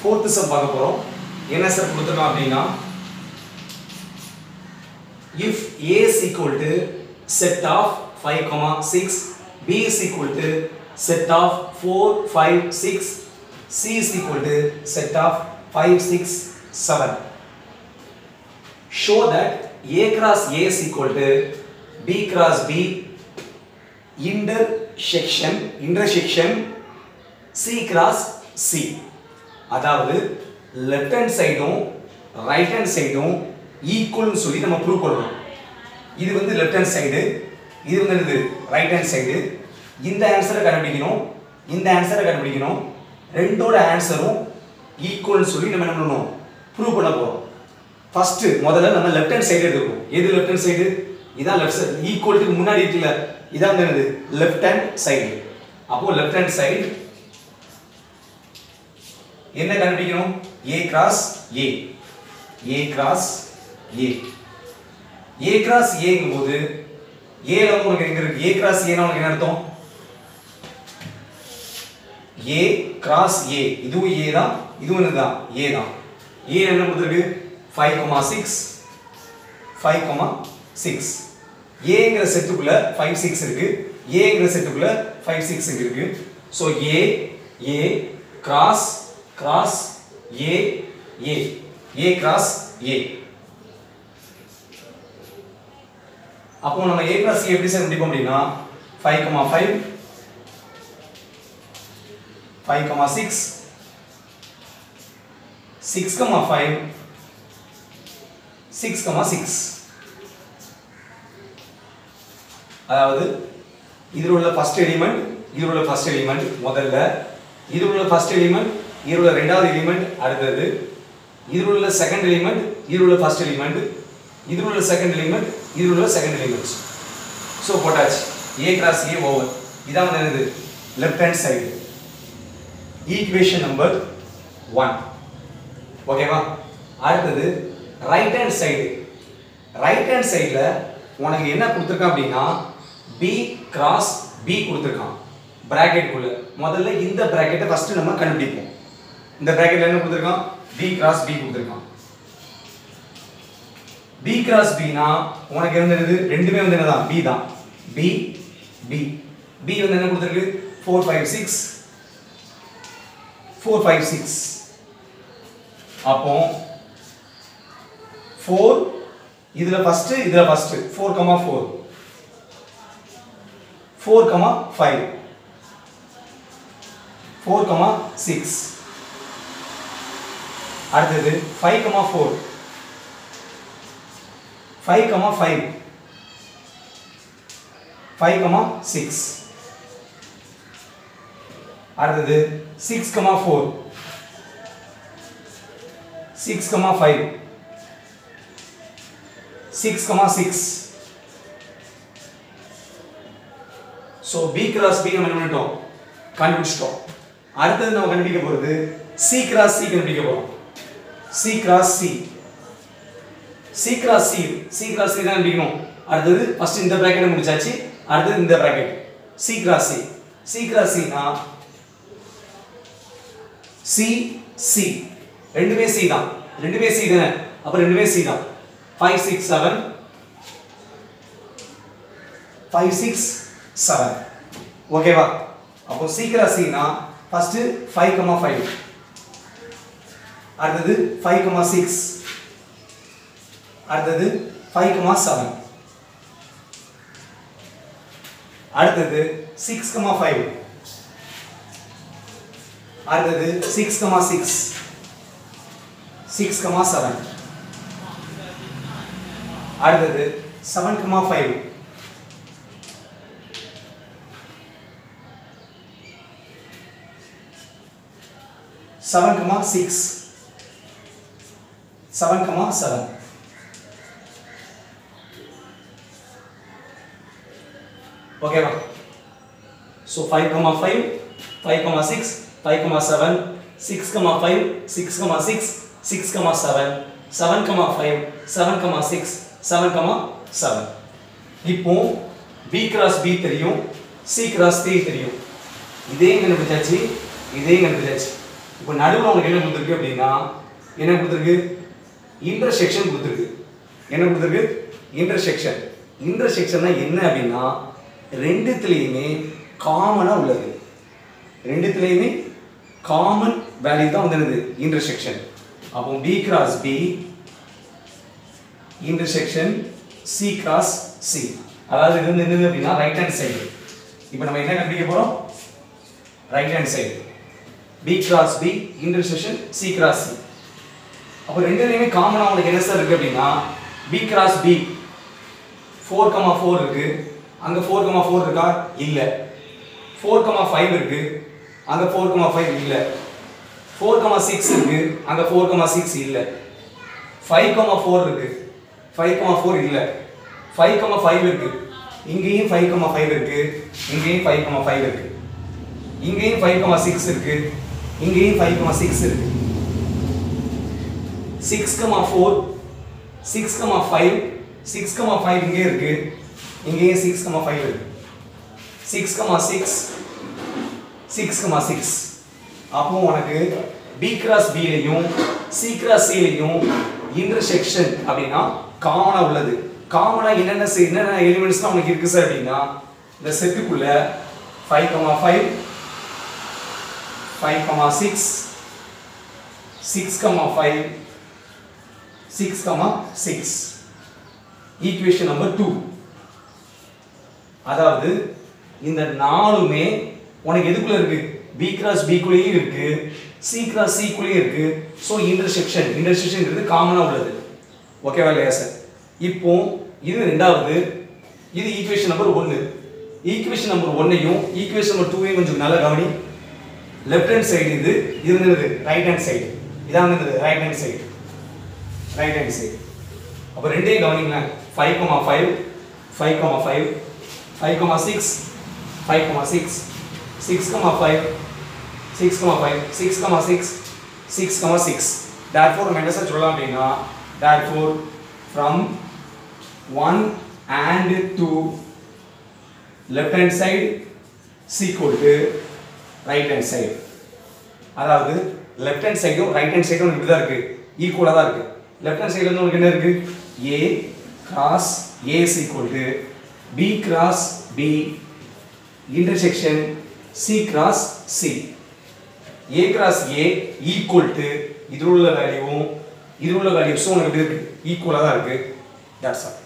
fourth some பார்க்க போகிறோம் என்ன சார் கொடுத்துருக்கோம் அப்படின்னா if a is equal to set of 5 comma 6 b is equal to set of 4 5 6 c is equal to set of 5 6 7 show that a cross a is equal to b cross b intersection intersection c cross c அதாவது left hand சைடும் right hand சைடும் ஈக்குவல்னு சொல்லி நம்ம prove பண்ணணும் இது வந்து left hand side இது வந்து என்னது ரைட் ஹேண்ட் சைடு இந்த ஆன்சரை கண்டுபிடிக்கணும் இந்த ஆன்சரை கண்டுபிடிக்கணும் ரெண்டோட ஆன்சரும் ஈக்குவல்னு சொல்லி நம்ம என்ன பண்ணணும் ப்ரூவ் பண்ண போகிறோம் ஃபர்ஸ்ட் முதல்ல நம்ம லெஃப்ட் ஹேண்ட் சைடு எடுத்துக்கணும் எது லெஃப்ட் ஹேண்ட் சைடு இதான் லெஃப்ட் சைடு ஈக்குவலுக்கு முன்னாடி இருக்குல்ல இதான் வந்து என்னது லெஃப்ட் ஹேண்ட் சைடு அப்போ லெஃப்ட் ஹேண்ட் சைடு என்ன கண்டுபிடிக்கணும் A cross A A cross A A cross ஏங்கும் போது ஏல உனக்கு எங்க இருக்கு ஏ கிராஸ் ஏனா உனக்கு என்ன அர்த்தம் ஏ கிராஸ் ஏ இதுவும் ஏ தான் இதுவும் என்னதான் ஏ தான் ஏ என்ன கொடுத்துருக்கு five comma six five comma six ஏங்கிற செட்டுக்குள்ள ஃபைவ் சிக்ஸ் இருக்கு ஏங்கிற செட்டுக்குள்ள ஃபைவ் சிக்ஸ் இருக்கு so A A cross cross A A A cross A அப்போ நம்ம ஏ கிராஸ் ஏ எப்படி சார் முடிப்போம் அப்படின்னா five comma five five comma six six comma five six comma six அதாவது இதில் உள்ள ஃபர்ஸ்ட் எலிமெண்ட் இதில் உள்ள ஃபர்ஸ்ட் எலிமெண்ட் முதல்ல இதில் உள்ள ஃபர்ஸ்ட் எலிமெண்ட் இதில் உள்ள ரெண்டாவது எலிமெண்ட் அடுத்தது இதில் உள்ள செகண்ட் எலிமெண்ட் இதில் உள்ள ஃபர்ஸ்ட் எலிமெண்ட் இதில் உள்ள செகண்ட் எலிமெண்ட் இதில் உள்ள செகண்ட் எலிமெண்ட் ஸோ போட்டாச்சு ஏ கிராஸ் ஏ ஓவர் இதான் வந்து என்னது left hand side equation number one ஓகேவா அடுத்தது right hand side right hand சைடில் உனக்கு என்ன கொடுத்துருக்கான் அப்படின்னா பி கிராஸ் பி கொடுத்துருக்கான் பிராக்கெட்டுக்குள்ள முதல்ல இந்த பிராக்கெட்டை ஃபர்ஸ்ட் நம்ம கண்டுபிடிப்போம் இந்த பிராக்கெட்ல என்ன கொடுத்துருக்கான் பி கிராஸ் பி கொடுத்துருக்கான் பி கிராஸ் பினா உனக்கு இருந்தது ரெண்டுமே வந்து என்னதான் பி தான் பி பி பி வந்து என்ன கொடுத்துருக்கு four five six four five six அப்போ ஃபோர் இதுல ஃபர்ஸ்ட் இதுல first four comma four four comma five four comma six அடுத்தது five comma four five comma five five comma six அடுத்தது six comma four six comma five six comma six so B cross B நம்ம என்ன பண்ணிட்டோம் கண்டுபிடிச்சிட்டோம் அடுத்தது நம்ம கண்டுபிடிக்க போகிறது சி கிராஸ் சி கண்டுபிடிக்க போகிறோம் C cross C C cross C C cross C தான் கண்டுபிடிக்கணும் அடுத்தது ஃபர்ஸ்ட் இந்த பிராக்கெட் முடிச்சாச்சு அடுத்தது இந்த bracket C cross C C cross சினா சி சி ரெண்டுமே சி தான் ரெண்டுமே சி தானே அப்போ ரெண்டுமே சி தான் five six seven five six seven ஓகேவா அப்போ சீக்கிரம் சினா ஃபர்ஸ்ட் ஃபைவ் கமா ஃபைவ் அடுத்தது ஃபைவ் கமா சிக்ஸ் அடுத்தது ஃபைவ் கமா செவன் அடுத்தது சிக்ஸ் கமா ஃபைவ் அடுத்தது six comma six six comma seven அடுத்தது seven comma five seven comma six seven comma seven ஓகேவா so five comma five five comma six five comma seven six comma five six comma six six comma seven seven comma five seven comma six seven comma seven இப்போ B cross B தெரியும் C cross C தெரியும் இதே கண்டுபிடிச்சாச்சு இதே கண்டுபிடிச்சாச்சு இப்போ நடுவில் உங்களுக்கு என்ன கொடுத்துருக்கு அப்படின்னா என்ன கொடுத்துருக்கு இன்டர்செக்ஷன் கொடுத்துருக்கு என்ன கொடுத்துருக்கு இன்டர்செக்ஷன் இன்டர்செக்ஷன்னா என்ன அப்படின்னா ரெண்டுத்துலேயுமே காமனாக உள்ளது ரெண்டுத்துலேயுமே காமன் வேல்யூ தான் வந்து என்னது இன்டர்செக்ஷன் அப்போ B cross B intersection C cross C அதாவது இது வந்து என்னது அப்படின்னா ரைட் ஹேண்ட் சைடு இப்போ நம்ம என்ன கண்டுபிடிக்க போகிறோம் right hand side B cross B intersection C cross C அப்போ ரெண்டுலையுமே காமனாக உங்களுக்கு என்ன சார் இருக்குது அப்படின்னா B cross B four comma four இருக்கு அங்கே ஃபோர் கமா ஃபோர் இருக்கா இல்லை ஃபோர் கமா ஃபைவ் இருக்கு அங்கே ஃபோர் கமா ஃபைவ் இல்லை ஃபோர் கமா சிக்ஸ் இருக்கு அங்கே ஃபோர் கமா சிக்ஸ் இல்லை ஃபைவ் கமா ஃபோர் இருக்கு ஃபைவ் கமா ஃபோர் இல்லை ஃபைவ் கமா ஃபைவ் இருக்கு இங்கேயும் ஃபைவ் கமா ஃபைவ் இருக்கு இங்கேயும் ஃபைவ் கமா ஃபைவ் இருக்கு இங்கேயும் ஃபைவ் கமா சிக்ஸ் இருக்கு இங்கேயும் ஃபைவ் கமா சிக்ஸ் இருக்கு six comma four six comma five six comma five இங்கே இருக்கு இங்கேயும் சிக்ஸ் கமா ஃபைவ் இருக்கு six comma six six comma six அப்போ உனக்கு பி கிராஸ் பிலையும் சி கிராஸ் சிலையும் இன்டர்செக்ஷன் அப்படின்னா காமனாக உள்ளது காமனாக என்னென்ன se- என்னென்ன எலிமெண்ட்ஸ்லாம் உனக்கு இருக்கு சார் அப்படின்னா இந்த செட்டுக்குள்ள five comma five five comma six six comma five six comma six equation number two அதாவது இந்த நாலுமே உனக்கு எதுக்குள்ள இருக்கு பி கிராஸ் பிக்குள்ளேயும் இருக்கு சி கிராஸ் சிக்குள்ளேயும் இருக்கு ஸோ இன்டர்செக்ஷன் இன்டர்செக்ஷன்ங்கிறது காமனாக உள்ளது ஓகேவா இல்லையா சார் இப்போ இது ரெண்டாவது இது ஈக்குவேஷன் நம்பர் ஒன்று ஈக்குவேஷன் நம்பர் ஒன்னையும் ஈக்குவேஷன் நம்பர் டூவையும் கொஞ்சம் நல்லா கவனி லெஃப்ட் ஹேண்ட் சைடு இது இது வந்து ரைட் ஹேண்ட் சைடு இதான் வந்து right hand side right hand side அப்போ ரெண்டையும் கவனிங்களேன் five comma five five comma five five comma six five comma six six comma five six comma five six comma six six comma six therefore நம்ம என்ன sir சொல்லலாம் அப்படின்னா therefore from one and two left hand side is equal to right hand side அதாவது left hand சைடும் right hand சைடும் இப்படி தான் இருக்கு ஈக்குவலாக தான் இருக்கு லெஃப்ட் ஹேண்ட் சைடில் வந்து உங்களுக்கு என்ன இருக்கு A cross A is equal to B cross B intersection C cross C A cross A equal to இதில் உள்ள வேல்யூவும் இதில் உள்ள வேல்யூஸும் உனக்கு எப்படி இருக்கு ஈக்குவலாக தான் இருக்கு தட்ஸ் ஆல்